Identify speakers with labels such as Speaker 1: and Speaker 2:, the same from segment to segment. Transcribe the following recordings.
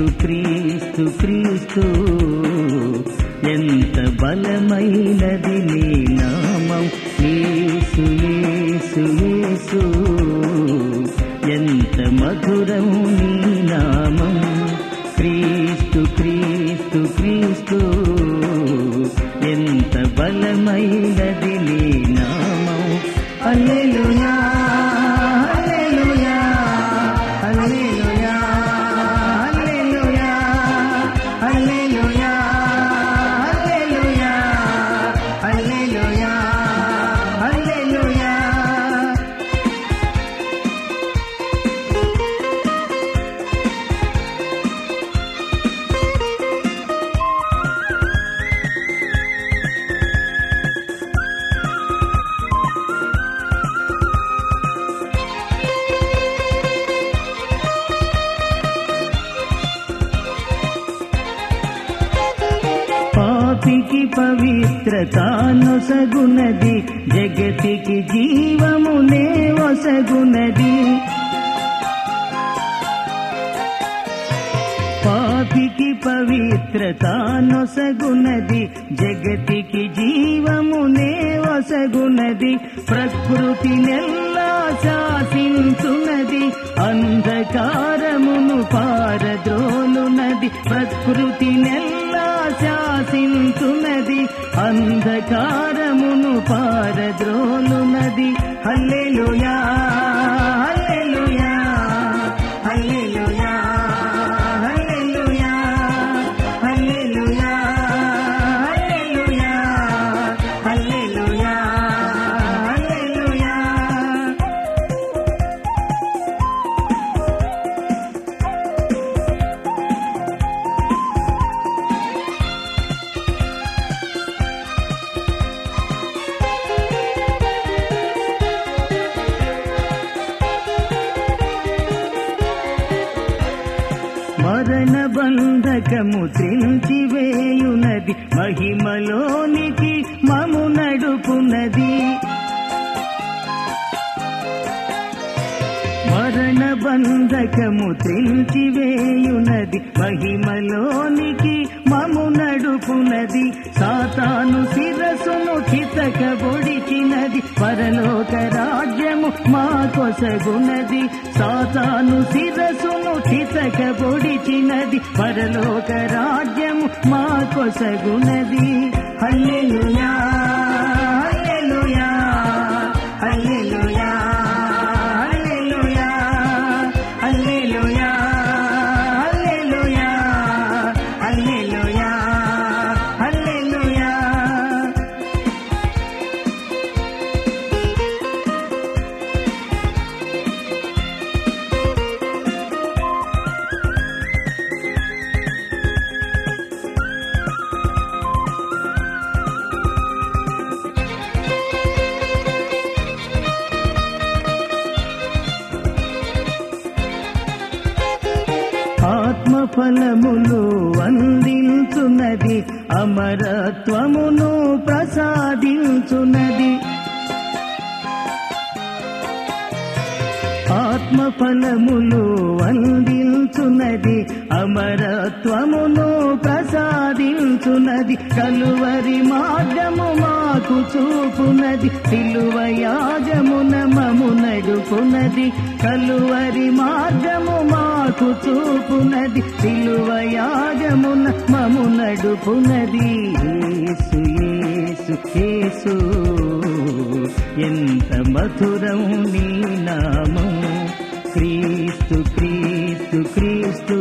Speaker 1: క్రీస్తు క్రీస్తు ఎంత బలమైనది నీ నామం యేసు యేసు యేసు ఎంత మధురం నీ నామం క్రీస్తు క్రీస్తు క్రీస్తు ఎంత బలమైనది నీ నామం హల్లెలూయా హల్లెలూయా హల్లెలూయా హల్లెలూయా హల్లెలూయా హల్లెలూయా హల్లెలూయా హల్లెలూయా పాపికి పవిత్రత నొసగునది జగతికి జీవమునే వసగునది పాపికి పవిత్రత నొసగునది జగతికి జీవమునే వసగునది ప్రకృతి నెల్లా శాసించునది అంధకారమును పారద్రోలునది ప్రకృతి నెల్లా శాసించునది అంధకారమును పారద్రోలునది హల్లెలూయా హల్లెలూయా హల్లెలూయా హల్లెలూయా హల్లెలూయా హల్లెలూయా హల్లెలూయా హల్లెలూయా మరణ బంధకము త్రించివేయునది మహిమలోనికి మము నడుపునది మరణ బంధకము త్రించివేయునది మహిమలోనికి మము నడుపునది సాతాను శిరసును చితక బొడిచినది పరలోక రాజ్యము మా కొసగునది సాతాను శిరసును చితక బొడిచినది పరలోక రాజ్యము మా కొసగునది హల్లెలూయా హల్లెలూయా హల్లెలూయా హల్లెలూయా హల్లెలూయా హల్లెలూయా హల్లెలూయా హల్లెలూయా ఆత్మ ఫలములు అందించున్నది అమరత్వమును ప్రసాదించున్నది ఆత్మ ఫలములు అందించున్నది అమరత్వమును ప్రసాదించున్నది కలువరి మార్గము మాకు చూపునది సిలువ యాగమున మము నడుపునది కలువరి మార్గము మాకు చూపునది సిలువ యాగమున మము నడుపునది యేసు యేసు యేసు ఎంత మధురం నీ నామం క్రీస్తు క్రీస్తు క్రీస్తు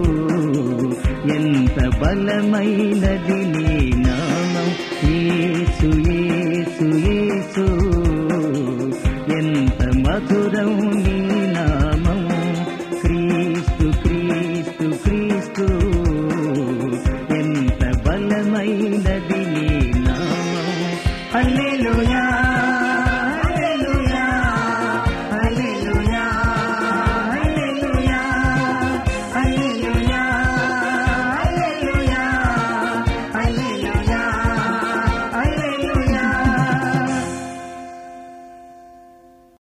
Speaker 1: ఎంత బలమైనది నీ నామం యేసు యేసు యేసు ఎంత మధురం నీ నామం క్రీస్తు క్రీస్తు క్రీస్తు ఎంత బలమైనది నీ నామం హల్లే